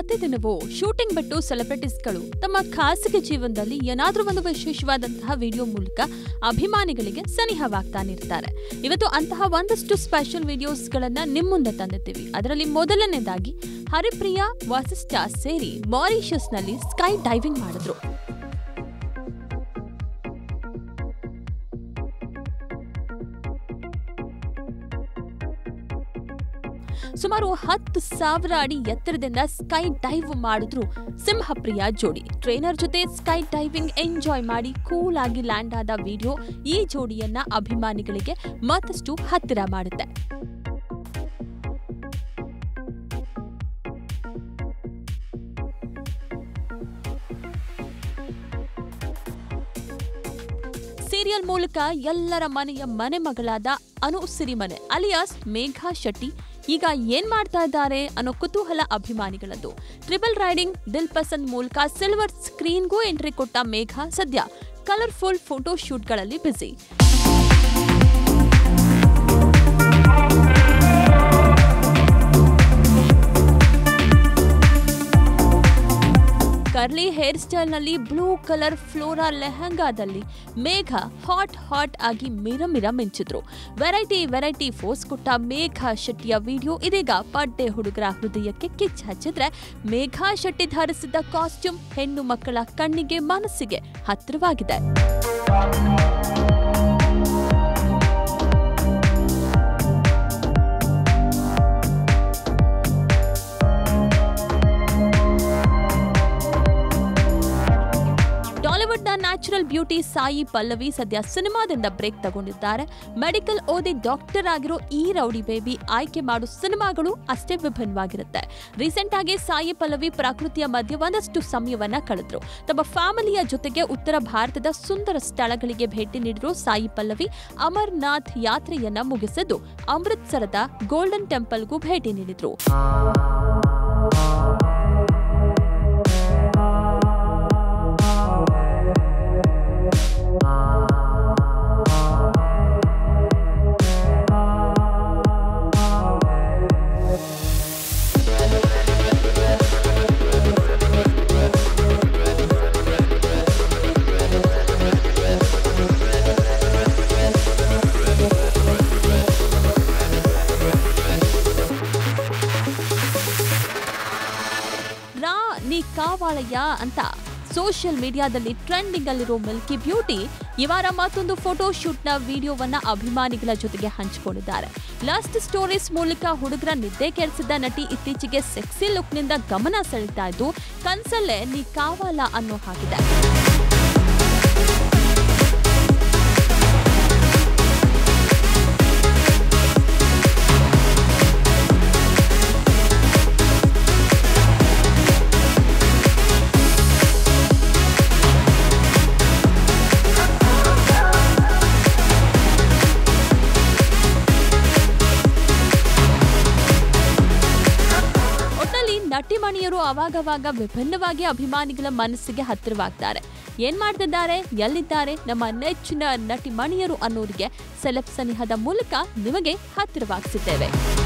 ಪ್ರತಿದಿನವೂ ಶೂಟಿಂಗ್ ಬಿಟ್ಟು ಸೆಲೆಬ್ರಿಟೀಸ್ಗಳು ತಮ್ಮ ಖಾಸಗಿ ಜೀವನದಲ್ಲಿ ಏನಾದ್ರೂ ಒಂದು ವಿಶೇಷವಾದಂತಹ ವಿಡಿಯೋ ಮೂಲಕ ಅಭಿಮಾನಿಗಳಿಗೆ ಸನಿಹವಾಗ್ತಾನೆ ಇರ್ತಾರೆ ಇವತ್ತು ಅಂತಹ ಒಂದಷ್ಟು ಸ್ಪೆಷಲ್ ವಿಡಿಯೋಸ್ಗಳನ್ನ ನಿಮ್ಮ ಮುಂದೆ ತಂದಿದ್ದೀವಿ ಅದರಲ್ಲಿ ಮೊದಲನೇದಾಗಿ ಹರಿಪ್ರಿಯಾ ವಸಿಷ್ಠ ಸೇರಿ ಮಾರಿಷಸ್ನಲ್ಲಿ ಸ್ಕೈ ಡೈವಿಂಗ್ ಮಾಡಿದ್ರು ಸುಮಾರು ಹತ್ತು ಸಾವಿರ ಅಡಿ ಎತ್ತರದಿಂದ ಸ್ಕೈ ಡೈವ್ ಮಾಡಿದ್ರು ಸಿಂಹಪ್ರಿಯ ಜೋಡಿ ಟ್ರೈನರ್ ಜೊತೆ ಸ್ಕೈ ಡೈವಿಂಗ್ ಎಂಜಾಯ್ ಮಾಡಿ ಕೂಲ್ ಆಗಿ ಲ್ಯಾಂಡ್ ಆದ ವಿಡಿಯೋ ಈ ಜೋಡಿಯನ್ನ ಅಭಿಮಾನಿಗಳಿಗೆ ಮತ್ತಷ್ಟು ಹತ್ತಿರ ಮಾಡುತ್ತೆ ಸೀರಿಯಲ್ ಮೂಲಕ ಎಲ್ಲರ ಮನೆಯ ಮನೆ ಮಗಳಾದ ಅನು ಸಿರಿಮನೆ ಅಲಿಯಾಸ್ ಮೇಘಾ ಶೆಟ್ಟಿ ಈಗ ಏನ್ ಮಾಡ್ತಾ ಇದ್ದಾರೆ ಅನ್ನೋ ಕುತೂಹಲ ಅಭಿಮಾನಿಗಳದ್ದು ಟ್ರಿಬಲ್ ರೈಡಿಂಗ್ ದಿಲ್ ಪಸಂದ್ ಮೂಲಕ ಸಿಲ್ವರ್ ಸ್ಕ್ರೀನ್ಗೂ ಎಂಟ್ರಿ ಕೊಟ್ಟ ಮೇಘಾ ಸದ್ಯ colourful photo ಶೂಟ್ಗಳಲ್ಲಿ busy curly hair ಸ್ಟೈಲ್ನಲ್ಲಿ blue colour flora ಲೆಹಂಗಾದಲ್ಲಿ ಮೇಘ ಹಾಟ್ ಹಾಟ್ ಆಗಿ ಮಿರ ಮಿರ ಮಿಂಚಿದ್ರು ವೆರೈಟಿ ವೆರೈಟಿ ಫೋಸ್ ಕೊಟ್ಟ ಮೇಘ ಶೆಟ್ಟಿಯ ವಿಡಿಯೋ ಇದೀಗ ಪಡ್ಡೆ ಹುಡುಗರ ಹೃದಯಕ್ಕೆ ಕಿಚ್ಚ ಹಚ್ಚಿದ್ರೆ ಮೇಘಾ ಶೆಟ್ಟಿ ಧರಿಸಿದ್ದ ಕಾಸ್ಟ್ಯೂಮ್ ಹೆಣ್ಣು ಮಕ್ಕಳ ಕಣ್ಣಿಗೆ ಮನಸ್ಸಿಗೆ ಹತ್ತಿರವಾಗಿದೆ ಟಾಲಿವುಡ್ನ ನ್ಯಾಚುರಲ್ ಬ್ಯೂಟಿ ಸಾಯಿ ಪಲ್ಲವಿ ಸದ್ಯ ಸಿನಿಮಾದಿಂದ ಬ್ರೇಕ್ ತಗೊಂಡಿದ್ದಾರೆ ಮೆಡಿಕಲ್ ಓದಿ ಡಾಕ್ಟರ್ ಆಗಿರೋ ಈ ರೌಡಿ ಬೇಬಿ ಆಯ್ಕೆ ಮಾಡೋ ಸಿನಿಮಾಗಳು ಅಷ್ಟೇ ವಿಭಿನ್ನವಾಗಿರುತ್ತೆ ರೀಸೆಂಟ್ ಆಗಿ ಸಾಯಿ ಪಲ್ಲವಿ ಪ್ರಕೃತಿಯ ಮಧ್ಯೆ ಒಂದಷ್ಟು ಸಮಯವನ್ನ ಕಳೆದ್ರು ತಮ್ಮ ಫ್ಯಾಮಿಲಿಯ ಜೊತೆಗೆ ಉತ್ತರ ಭಾರತದ ಸುಂದರ ಸ್ಥಳಗಳಿಗೆ ಭೇಟಿ ನೀಡಿರೋ ಸಾಯಿ ಪಲ್ಲವಿ ಅಮರ್ನಾಥ್ ಯಾತ್ರೆಯನ್ನ ಮುಗಿಸಿದ್ದು ಅಮೃತ್ಸರದ ಗೋಲ್ಡನ್ ಟೆಂಪಲ್ಗೂ ಭೇಟಿ ನೀಡಿದ್ರು ರಾ ನೀ ಕಾವಾಳಯ್ಯ ಅಂತ ಸೋಷಿಯಲ್ ಮೀಡಿಯಾದಲ್ಲಿ ಟ್ರೆಂಡಿಂಗ್ ಅಲ್ಲಿರೋ ಮಿಲ್ಕಿ ಬ್ಯೂಟಿ ಈ ವಾರ ಮತ್ತೊಂದು ಫೋಟೋ ಶೂಟ್ನ ವಿಡಿಯೋವನ್ನ ಅಭಿಮಾನಿಗಳ ಜೊತೆಗೆ ಹಂಚಿಕೊಂಡಿದ್ದಾರೆ ಲಾಸ್ಟ್ ಸ್ಟೋರೀಸ್ ಮೂಲಕ ಹುಡುಗರ ನಿದ್ದೆ ಕೆಡಿಸಿದ್ದ ನಟಿ ಇತ್ತೀಚೆಗೆ ಸೆಕ್ಸಿ ಲುಕ್ನಿಂದ ಗಮನ ಸೆಳೀತಾ ಇದ್ದು ಕನ್ಸಲ್ಲೇ ನೀ ಕಾವಾಲ ಅನ್ನೋ ಹಾಗಿದೆ ಒಟ್ಟಲ್ಲಿ ನಟಿಮಣಿಯರು ಅವಾಗವಾಗ ವಿಭಿನ್ನವಾಗಿ ಅಭಿಮಾನಿಗಳ ಮನಸ್ಸಿಗೆ ಹತ್ತಿರವಾಗ್ತಾರೆ ಏನ್ ಮಾಡ್ತಿದ್ದಾರೆ ಎಲ್ಲಿದ್ದಾರೆ ನಮ್ಮ ನೆಚ್ಚಿನ ನಟಿಮಣಿಯರು ಅನ್ನೋರಿಗೆ ಸೆಲೆಬ್ ಸನಿಹದ ಮೂಲಕ ನಿಮಗೆ ಹತ್ತಿರವಾಗಿಸಿದ್ದೇವೆ